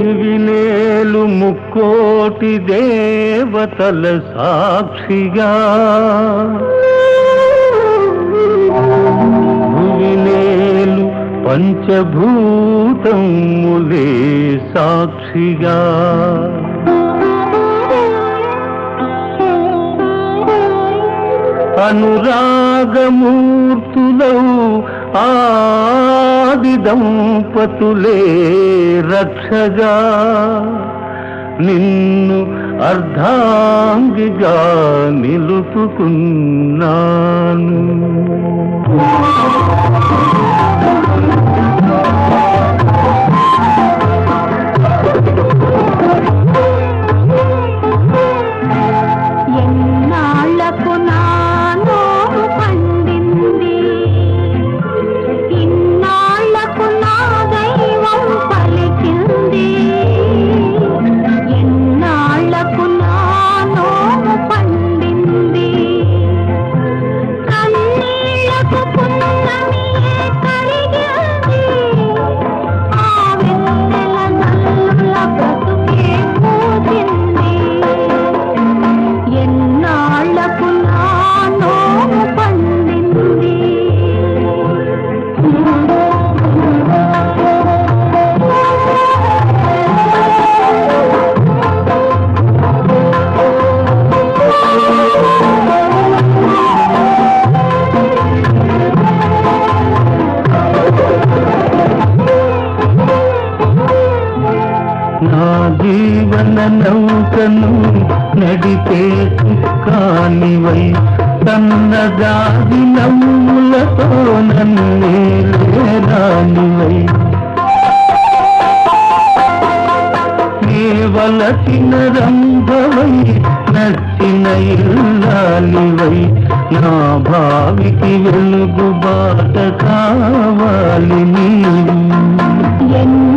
భువినేలు ముక్కోటి దేవతల సాక్షిగా భువినేలు పంచభూతములే సాక్షిగా అనురాగమూర్తులౌ ఆది దంపతులే రక్షగా నిన్ను అర్ధాంగిగా నిలుపుకున్నాను ఎన్నాళ్లకు నానో పండింది ఇన్నాళ్లకు నా దైవం పలికింది ఎన్నాళ్లకు నానో పండింది కన్నీళ్లకు పున్నమియే కరిగింది ఆ వెన్నెల నల్ల బ్రతుకే పూజింది ఎన్నాళ్లకు నానో పండింది నా జీవన నౌకను నడిపే కానివై తన్నదాది నవ్వులతో నన్నే రానివై కేవలసిన రంభవై నచ్చిన ఇల్లాలివై నా భావికి వెలుగు బాట కావాలి నీవు ఎన్న